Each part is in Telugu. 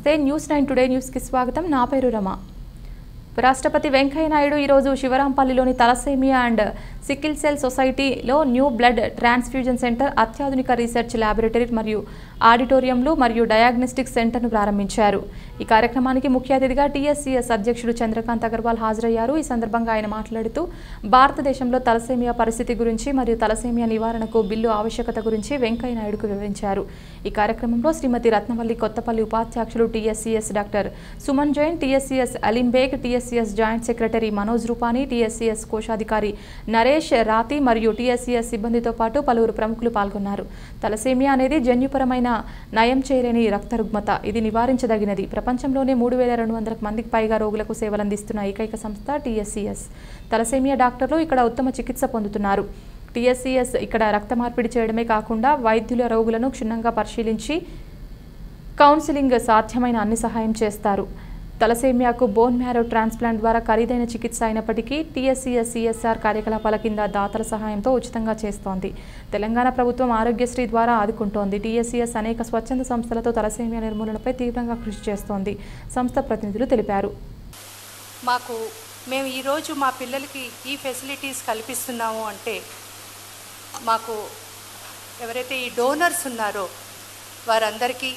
నమస్తే న్యూస్ నైన్ టుడే న్యూస్కి స్వాగతం నా పేరు రమ ఉపరాష్ట్రపతి వెంకయ్య నాయుడు ఈరోజు శివరాంపల్లిలోని తలసేమియా అండ్ సికిల్ సెల్ సొసైటీలో న్యూ బ్లడ్ ట్రాన్స్ఫ్యూజన్ సెంటర్ అత్యాధునిక రీసెర్చ్ ల్యాబొరేటరీ మరియు ఆడిటోరియంలు మరియు డయాగ్నోస్టిక్ సెంటర్ను ప్రారంభించారు ఈ కార్యక్రమానికి ముఖ్య అతిథిగా టీఎస్సీఎస్ అధ్యక్షుడు చంద్రకాంత్ అగర్వాల్ హాజరయ్యారు ఈ సందర్భంగా ఆయన మాట్లాడుతూ భారతదేశంలో తలసేమియా పరిస్థితి గురించి మరియు తలసేమియా నివారణకు బిల్లు ఆవశ్యకత గురించి వెంకయ్య నాయుడుకు వివరించారు ఈ కార్యక్రమంలో శ్రీమతి రత్నవల్లి కొత్తపల్లి ఉపాధ్యక్షులు TSCS doctor Suman Jain TSCS Aleem Baig TSCS joint secretary Manoj Rupani TSCS కోశాధికారి నరేష్ రాతి మరియు టీఎస్సీఎస్ సిబ్బందితో పాటు పలువురు ప్రముఖులు పాల్గొన్నారు తలసేమియా అనేది జన్యుపరమైన నయం చేయలేని రక్త రుగ్మత ఇది నివారించదగినది ప్రపంచంలోనే మూడు వేల రెండు వందల మందికి పైగా రోగులకు సేవలందిస్తున్న ఏకైక సంస్థ టీఎస్సీఎస్ తలసేమియా డాక్టర్లు ఇక్కడ ఉత్తమ చికిత్స పొందుతున్నారు టీఎస్సీఎస్ ఇక్కడ రక్త మార్పిడి చేయడమే కాకుండా వైద్యుల రోగులను క్షుణ్ణంగా పరిశీలించి కౌన్సిలింగ్ సాధ్యమైన అన్ని సహాయం చేస్తారు తలసేమియాకు బోన్ మ్యారో ట్రాన్స్ప్లాంట్ ద్వారా ఖరీదైన చికిత్స అయినప్పటికీ టీఎస్సీఎస్ సిఎస్ఆర్ కార్యకలాపాల కింద దాతల సహాయంతో ఉచితంగా చేస్తోంది తెలంగాణ ప్రభుత్వం ఆరోగ్యశ్రీ ద్వారా ఆదుకుంటోంది టీఎస్సీఎస్ అనేక స్వచ్ఛంద సంస్థలతో తలసేమియా నిర్మూలనపై తీవ్రంగా కృషి చేస్తోంది సంస్థ ప్రతినిధులు తెలిపారు మాకు మేము ఈరోజు మా పిల్లలకి ఈ ఫెసిలిటీస్ కల్పిస్తున్నాము అంటే మాకు ఎవరైతే ఈ డోనర్స్ ఉన్నారో వారందరికీ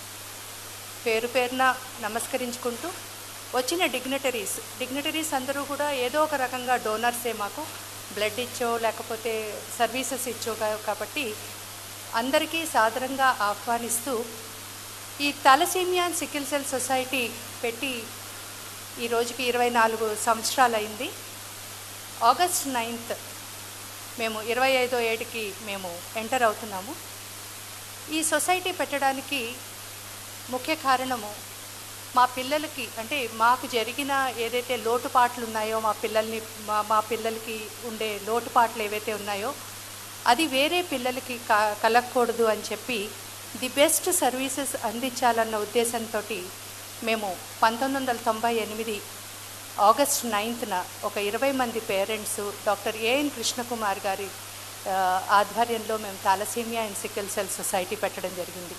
పేరు పేరున నమస్కరించుకుంటూ వచ్చిన డిగ్నటరీస్ డిగ్నటరీస్ అందరూ కూడా ఏదో ఒక రకంగా డోనర్సే మాకు బ్లడ్ ఇచ్చో లేకపోతే సర్వీసెస్ ఇచ్చో కా- కాబట్టి అందరికీ సాదరంగా ఆహ్వానిస్తూ ఈ thalassaemia and sickle cell society పెట్టి ఈ రోజుకి ఇరవై నాలుగు సంవత్సరాలు అయింది ఆగస్ట్ నైన్త్ మేము ఇరవై ఐదో ఏడుకి మేము ఎంటర్ అవుతున్నాము ఈ సొసైటీ పెట్టడానికి ముఖ్య కారణము మా పిల్లలకి అంటే మాకు జరిగిన ఏదైతే లోటుపాట్లు ఉన్నాయో మా పిల్లల్ని మా మా పిల్లలకి ఉండే లోటుపాట్లు ఏవైతే ఉన్నాయో అది వేరే పిల్లలకి క కలగకూడదు అని చెప్పి ది బెస్ట్ సర్వీసెస్ అందించాలన్న ఉద్దేశంతో మేము పంతొమ్మిది వందల తొంభై ఎనిమిది ఆగస్ట్ నైన్త్న ఒక ఇరవై మంది పేరెంట్స్ డాక్టర్ ఏఎన్ కృష్ణకుమార్ గారి ఆ, ఆధ్వర్యంలో మేము thalassaemia and sickle cell society పెట్టడం జరిగింది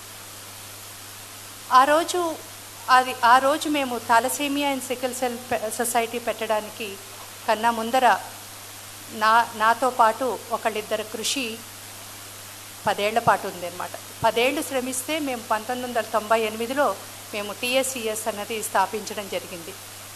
ఆ రోజు అది ఆ రోజు మేము థాలసీమియా అండ్ సికిల్ సెల్ పె- సొసైటీ పెట్టడానికి కన్నా ముందర నా నాతో పాటు ఒకళ్ళిద్దరు కృషి పదేళ్ల పాటు ఉంది అనమాట పదేళ్ళు శ్రమిస్తే మేము పంతొమ్మిది వందల తొంభై ఎనిమిదిలో మేము టీఎస్సిఎస్ అన్నది స్థాపించడం జరిగింది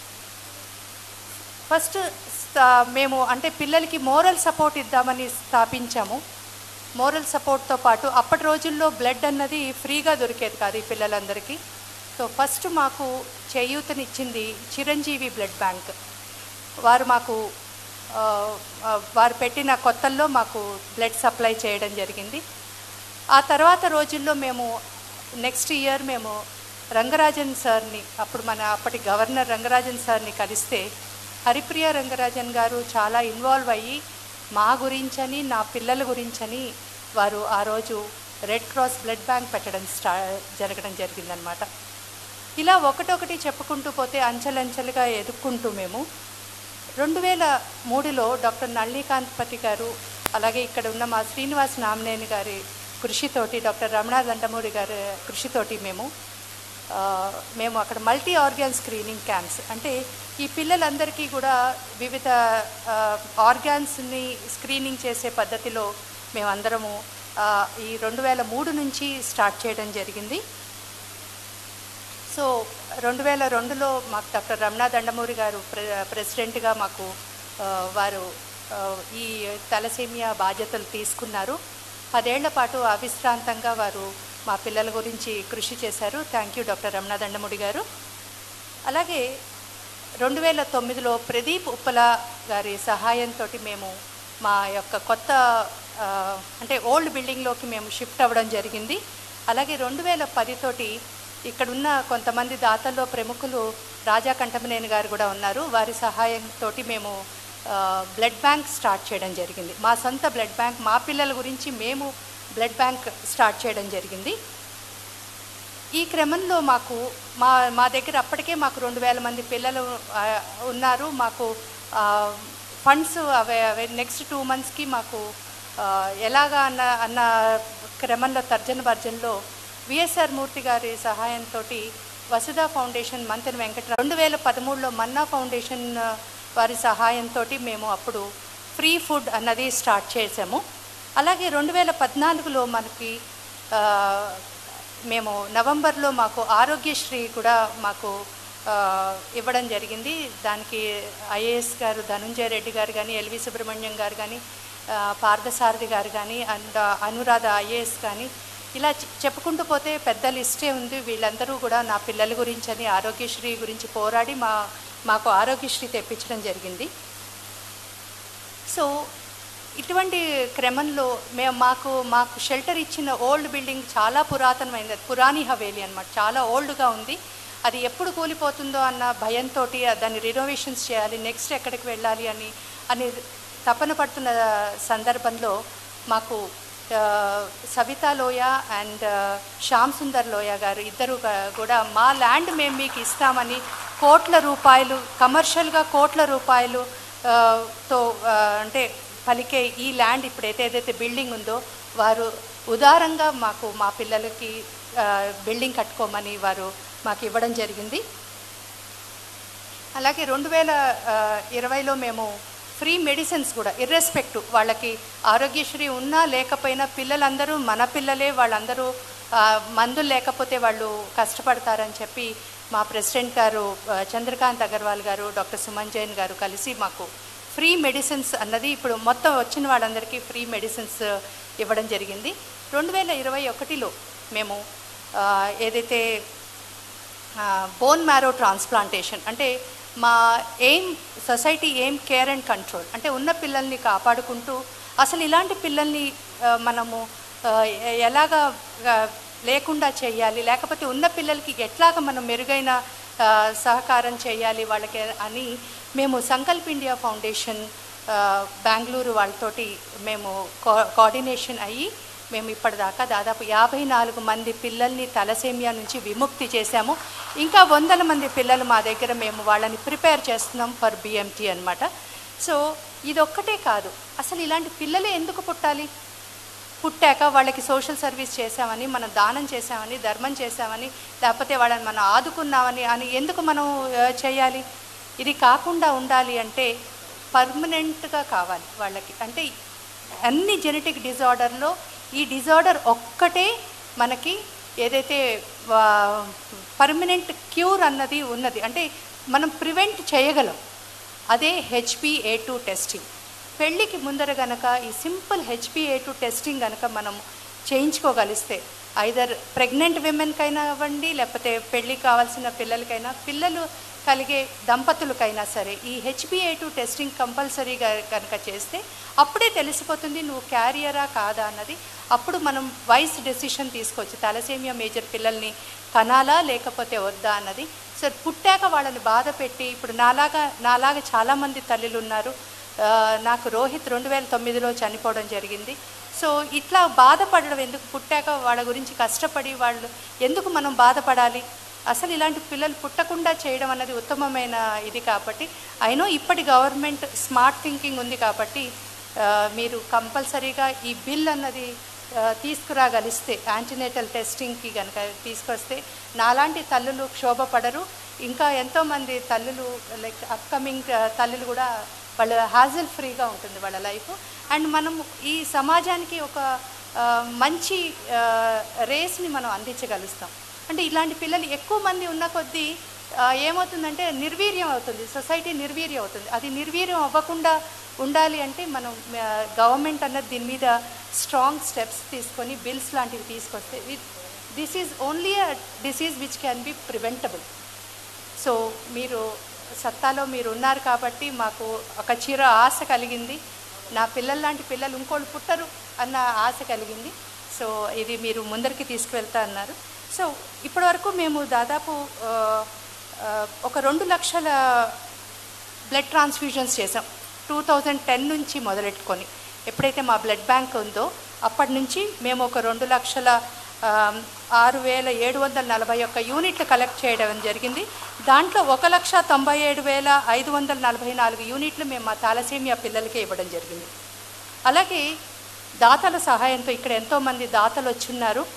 ఫస్ట్ స్థా- మేము అంటే పిల్లలకి మోరల్ సపోర్ట్ ఇద్దామని స్థాపించాము మోరల్ సపోర్ట్తో పాటు అప్పటి రోజుల్లో బ్లడ్ అన్నది ఫ్రీగా దొరికేది కాదు ఈ పిల్లలందరికీ సో ఫస్ట్ మాకు చేయూతనిచ్చింది చిరంజీవి బ్లడ్ బ్యాంక్ వారు మాకు ఆ, ఆ, వారు పెట్టిన కొత్తల్లో మాకు బ్లడ్ సప్లై చేయడం జరిగింది ఆ తర్వాత రోజుల్లో మేము నెక్స్ట్ ఇయర్ మేము రంగరాజన్ సార్ని అప్పుడు మన అప్పటి గవర్నర్ రంగరాజన్ సార్ని కలిస్తే హరిప్రియ రంగరాజన్ గారు చాలా ఇన్వాల్వ్ అయ్యి మా గురించని నా పిల్లల గురించని వారు ఆ రోజు రెడ్ క్రాస్ బ్లడ్ బ్యాంక్ పెట్టడం స్టా జరగడం జరిగిందనమాట ఇలా ఒకటొకటి చెప్పుకుంటూ పోతే అంచెలంచెలుగా ఎదుక్కుంటూ మేము రెండు వేల మూడులో డాక్టర్ నళినీకాంత్పతి గారు అలాగే ఇక్కడ ఉన్న మా శ్రీనివాస్ నామినేని గారి కృషితోటి డాక్టర్ రమణ దండమూరి గారి కృషితోటి మేము ఆ, మేము అక్కడ మల్టీ ఆర్గాన్ స్క్రీనింగ్ క్యాంప్స్ అంటే ఈ పిల్లలందరికీ కూడా వివిధ ఆర్గాన్స్ని స్క్రీనింగ్ చేసే పద్ధతిలో మేమందరము ఆ, ఈ రెండు వేల మూడు నుంచి స్టార్ట్ చేయడం జరిగింది సో రెండు వేల రెండులో మాకు డాక్టర్ రమణ దండమూరి గారు ప్రె ప్రెసిడెంట్గా మాకు ఆ, వారు ఆ, ఈ తలసేమియా బాధ్యతలు తీసుకున్నారు పదేళ్ల పాటు అవిశ్రాంతంగా వారు మా పిల్లల గురించి కృషి చేశారు thank you doctor Ramana Dandamudi garu అలాగే రెండు వేల తొమ్మిదిలో ప్రదీప్ ఉప్పల గారి సహాయంతో మేము మా యొక్క కొత్త ఆ, అంటే ఓల్డ్ బిల్డింగ్లోకి మేము షిఫ్ట్ అవ్వడం జరిగింది అలాగే రెండు వేల పదితోటి ఇక్కడున్న కొంతమంది దాతల్లో ప్రముఖులు రాజా కంఠమనేని గారు కూడా ఉన్నారు వారి సహాయంతో మేము ఆ, బ్లడ్ బ్యాంక్ స్టార్ట్ చేయడం జరిగింది మా సొంత బ్లడ్ బ్యాంక్ మా పిల్లల గురించి మేము బ్లడ్ బ్యాంక్ స్టార్ట్ చేయడం జరిగింది ఈ క్రమంలో మాకు మా మా దగ్గర అప్పటికే మాకు రెండు వేల మంది పిల్లలు ఆ, ఉన్నారు మాకు ఫండ్స్ అవే అవే నెక్స్ట్ టూ మంత్స్కి మాకు ఆ, ఎలాగా అన్న అన్న క్రమంలో తర్జన భర్జనలో విఎస్ఆర్ మూర్తి గారి సహాయంతో వసుధ ఫౌండేషన్ మంతెన వెంకట రెండు వేల పదమూడులో మన్నా ఫౌండేషన్ ఆ, వారి సహాయంతో మేము అప్పుడు ఫ్రీ ఫుడ్ అన్నది స్టార్ట్ చేసాము అలాగే రెండు వేల పద్నాలుగులో మనకి ఆ, మేము నవంబర్లో మాకు ఆరోగ్యశ్రీ కూడా మాకు ఆ, ఇవ్వడం జరిగింది దానికి ఐఏఎస్ గారు ధనుంజయ రెడ్డి గారు కానీ ఎల్వి సుబ్రహ్మణ్యం గారు కానీ ఆ, పార్థసారథి గారు కానీ అండ్ అనురాధ ఐఏఎస్ కానీ ఇలా చె- చెప్పుకుంటూ పోతే పెద్ద లిస్టే ఉంది వీళ్ళందరూ కూడా నా పిల్లల గురించి అని ఆరోగ్యశ్రీ గురించి పోరాడి మా మాకు ఆరోగ్యశ్రీ తెప్పించడం జరిగింది సో ఇటువంటి క్రమంలో మేము మాకు మాకు షెల్టర్ ఇచ్చిన ఓల్డ్ బిల్డింగ్ చాలా పురాతనమైనది అది పురాణి హవేలీ అనమాట చాలా ఓల్డ్గా ఉంది అది ఎప్పుడు కూలిపోతుందో అన్న భయంతో దాన్ని రినోవేషన్స్ చేయాలి నెక్స్ట్ ఎక్కడికి వెళ్ళాలి అని అని తపన పడుతున్న సందర్భంలో మాకు ఆ, సవితా లోయ అండ్ శ్యామ్ సుందర్ లోయ గారు ఇద్దరు గా- కూడా మా ల్యాండ్ మేము మీకు ఇస్తామని కోట్ల రూపాయలు కమర్షియల్గా కోట్ల రూపాయలు ఆ, తో ఆ, అంటే పలికే ఈ ల్యాండ్ ఇప్పుడైతే ఏదైతే బిల్డింగ్ ఉందో వారు ఉదారంగా మాకు మా పిల్లలకి ఆ, బిల్డింగ్ కట్టుకోమని వారు మాకు ఇవ్వడం జరిగింది అలాగే రెండు వేల ఇరవైలో మేము ఫ్రీ మెడిసిన్స్ కూడా ఇర్రెస్పెక్టివ్ వాళ్ళకి ఆరోగ్యశ్రీ ఉన్నా లేకపోయినా పిల్లలందరూ మన పిల్లలే వాళ్ళందరూ ఆ, మందులు లేకపోతే వాళ్ళు కష్టపడతారని చెప్పి మా ప్రెసిడెంట్ గారు ఆ, చంద్రకాంత్ అగర్వాల్ గారు డాక్టర్ సుమన్ జైన్ గారు కలిసి మాకు ఫ్రీ మెడిసిన్స్ అన్నది ఇప్పుడు మొత్తం వచ్చిన వాళ్ళందరికీ ఫ్రీ మెడిసిన్స్ ఇవ్వడం జరిగింది రెండు వేల ఇరవై ఒకటిలో మేము ఆ, ఏదైతే బోన్ మ్యారో ట్రాన్స్ప్లాంటేషన్ అంటే మా aim society aim care and control అంటే ఉన్న పిల్లల్ని కాపాడుకుంటూ అసలు ఇలాంటి పిల్లల్ని ఆ, మనము ఆ, ఎ- ఎలాగా ఆ, లేకుండా చేయాలి లేకపోతే ఉన్న పిల్లలకి ఎట్లాగ మనం మెరుగైన ఆ, సహకారం చేయాలి వాళ్ళకి అని మేము సంకల్ప్ ఇండియా ఫౌండేషన్ ఆ, బెంగళూరు వాళ్ళతోటి మేము కో కోఆర్డినేషన్ అయ్యి మేము ఇప్పటిదాకా దాదాపు యాభై నాలుగు మంది పిల్లల్ని తలసేమియా నుంచి విముక్తి చేశాము ఇంకా వందల మంది పిల్లలు మా దగ్గర మేము వాళ్ళని ప్రిపేర్ చేస్తున్నాం ఫర్ బిఎంటీ అనమాట సో ఇదొక్కటే కాదు అసలు ఇలాంటి పిల్లలే ఎందుకు పుట్టాలి పుట్టాక వాళ్ళకి సోషల్ సర్వీస్ చేసామని మనం దానం చేసామని ధర్మం చేసామని లేకపోతే వాళ్ళని మనం ఆదుకున్నామని అని ఎందుకు మనం ఆ, చేయాలి ఇది కాకుండా ఉండాలి అంటే పర్మనెంట్గా కావాలి వాళ్ళకి అంటే అన్ని జెనెటిక్ డిజార్డర్లో ఈ డిజార్డర్ ఒక్కటే మనకి ఏదైతే పర్మనెంట్ క్యూర్ అన్నది ఉన్నది అంటే మనం ప్రివెంట్ చేయగలం అదే హెచ్పిఏ టూ టెస్టింగ్ పెళ్ళికి ముందర గనక ఈ సింపుల్ హెచ్పిఏ టూ టెస్టింగ్ గనక మనం చేయించుకోగలిస్తే ఐదర్ ప్రెగ్నెంట్ విమెన్కైనా అవ్వండి లేకపోతే పెళ్ళికి కావాల్సిన పిల్లలకైనా పిల్లలు కలిగే దంపతులకైనా సరే ఈ హెచ్బిఏ టూ టెస్టింగ్ కంపల్సరీగా కనుక చేస్తే అప్పుడే తెలిసిపోతుంది నువ్వు క్యారియరా కాదా అన్నది అప్పుడు మనం వైస్ డెసిషన్ తీసుకోవచ్చు తలసేమియా మేజర్ పిల్లల్ని కనాలా లేకపోతే వద్దా అన్నది సో పుట్టాక వాళ్ళని బాధ పెట్టి ఇప్పుడు నాలాగా నాలాగా చాలామంది తల్లులు ఉన్నారు ఆ, నాకు రోహిత్ రెండు వేల తొమ్మిదిలో చనిపోవడం జరిగింది సో ఇట్లా బాధపడడం ఎందుకు పుట్టాక వాళ్ళ గురించి కష్టపడి వాళ్ళు ఎందుకు మనం బాధపడాలి అసలు ఇలాంటి పిల్లలు పుట్టకుండా చేయడం అన్నది ఉత్తమమైన ఇది కాబట్టి అయినో ఇప్పటి గవర్నమెంట్ స్మార్ట్ థింకింగ్ ఉంది కాబట్టి ఆ, మీరు కంపల్సరీగా ఈ బిల్ అన్నది ఆ, తీసుకురాగలిస్తే యాంటీనేటల్ టెస్టింగ్కి కనుక తీసుకొస్తే నాలాంటి తల్లులు క్షోభపడరు ఇంకా ఎంతోమంది తల్లులు లైక్ అప్కమింగ్ తల్లులు కూడా వాళ్ళ హ్యాజల్ ఫ్రీగా ఉంటుంది వాళ్ళ లైఫ్ అండ్ మనం ఈ సమాజానికి ఒక ఆ, మంచి ఆ, రేస్ని మనం అందించగలుగుతాం అంటే ఇలాంటి పిల్లలు ఎక్కువ మంది ఉన్న కొద్దీ ఆ, ఏమవుతుందంటే నిర్వీర్యం అవుతుంది సొసైటీ నిర్వీర్యం అవుతుంది అది నిర్వీర్యం అవ్వకుండా ఉండాలి అంటే మనం గవర్నమెంట్ అన్నది దీని మీద స్ట్రాంగ్ స్టెప్స్ తీసుకొని బిల్స్ లాంటివి తీసుకొస్తే this is only a disease which can be preventable so మీరు సత్తాలో మీరు ఉన్నారు కాబట్టి మాకు ఒక చిర ఆశ కలిగింది నా పిల్లల లాంటి పిల్లలు ఇంకోళ్ళు పుట్టరు అన్న ఆశ కలిగింది సో ఇది మీరు ముందరికి తీసుకువెళ్తా అన్నారు సో ఇప్పటివరకు మేము దాదాపు ఆ, ఆ, ఒక రెండు లక్షల బ్లడ్ ట్రాన్స్ఫ్యూజన్స్ చేసాం టూ థౌజండ్ టెన్ నుంచి మొదలెట్టుకొని ఎప్పుడైతే మా బ్లడ్ బ్యాంక్ ఉందో అప్పటి నుంచి మేము ఒక రెండు లక్షల ఆ, ఆరు వేల ఏడు వందల నలభై ఒక్క యూనిట్లు కలెక్ట్ చేయడం జరిగింది దాంట్లో ఒక లక్ష తొంభై ఏడు వేల ఐదు వందల నలభై నాలుగు యూనిట్లు మేము మా తాలసీమియా పిల్లలకే ఇవ్వడం జరిగింది అలాగే దాతల సహాయంతో ఇక్కడ ఎంతోమంది దాతలు వచ్చున్నారు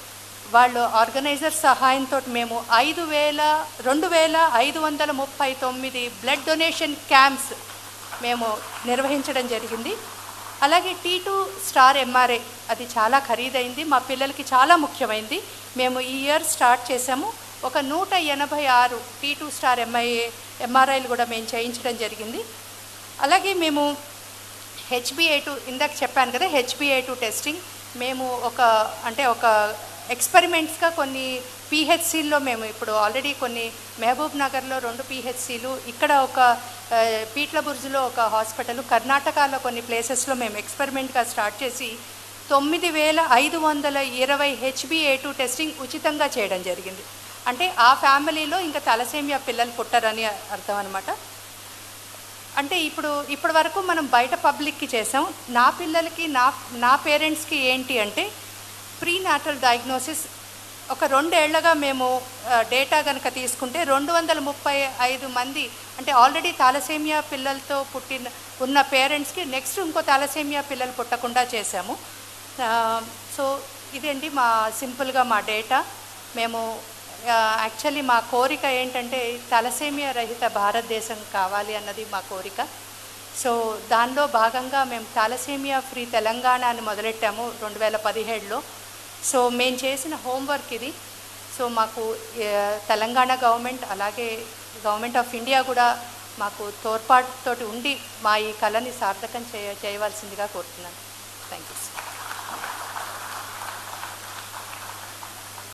వాళ్ళు ఆర్గనైజర్ సహాయంతో మేము ఐదు వేల రెండు వేల ఐదు వందల ముప్పై తొమ్మిది బ్లడ్ డొనేషన్ క్యాంప్స్ మేము నిర్వహించడం జరిగింది అలాగే టీ టూ స్టార్ ఎంఆర్ఐ అది చాలా ఖరీదైంది మా పిల్లలకి చాలా ముఖ్యమైంది మేము ఈ ఇయర్ స్టార్ట్ చేసాము ఒక నూట ఎనభై ఆరు టీ టూ స్టార్ ఎంఐఏ ఎంఆర్ఐలు కూడా మేము చేయించడం జరిగింది అలాగే మేము హెచ్బిఏ టూ ఇందాక చెప్పాను కదా హెచ్బిఏ టూ టెస్టింగ్ మేము ఒక అంటే ఒక ఎక్స్పెరిమెంట్స్గా కొన్ని పిహెచ్సిల్లో మేము ఇప్పుడు ఆల్రెడీ కొన్ని మహబూబ్ నగర్లో రెండు పిహెచ్సిలు ఇక్కడ ఒక ఆ, పీట్ల బుర్జులో ఒక హాస్పిటల్ కర్ణాటకలో కొన్ని ప్లేసెస్లో మేము ఎక్స్పెరిమెంట్గా స్టార్ట్ చేసి తొమ్మిది వేల ఐదు వందల ఇరవై హెచ్బిఏ టూ టెస్టింగ్ ఉచితంగా చేయడం జరిగింది అంటే ఆ ఫ్యామిలీలో ఇంకా తలసేమియా పిల్లలు పుట్టరని అర్థం అనమాట అంటే ఇప్పుడు ఇప్పటి వరకు మనం బయట పబ్లిక్కి చేసాం నా పిల్లలకి నా నా పేరెంట్స్కి ఏంటి అంటే ప్రీ నాటల్ డయాగ్నోసిస్ ఒక రెండేళ్లగా మేము డేటా కనుక తీసుకుంటే రెండు వందల ముప్పై ఐదు మంది అంటే ఆల్రెడీ తాలసేమియా పిల్లలతో పుట్టిన ఉన్న పేరెంట్స్కి నెక్స్ట్ ఇంకో తాలసేమియా పిల్లలు పుట్టకుండా చేశాము సో ఇదండి మా సింపుల్గా మా డేటా మేము యాక్చువల్లీ మా కోరిక ఏంటంటే తలసేమియా రహిత భారతదేశం కావాలి అన్నది మా కోరిక సో దానిలో భాగంగా మేము తాలసేమియా ఫ్రీ తెలంగాణ అని మొదలెట్టాము రెండు వేల పదిహేడులో సో మేము చేసిన హోంవర్క్ ఇది సో మాకు ఏ, తెలంగాణ గవర్నమెంట్ అలాగే గవర్నమెంట్ ఆఫ్ ఇండియా కూడా మాకు తోడ్పాటుతోటి ఉండి మా ఈ కళని సార్థకం చేయ చేయవలసిందిగా కోరుతున్నాను థ్యాంక్ యూ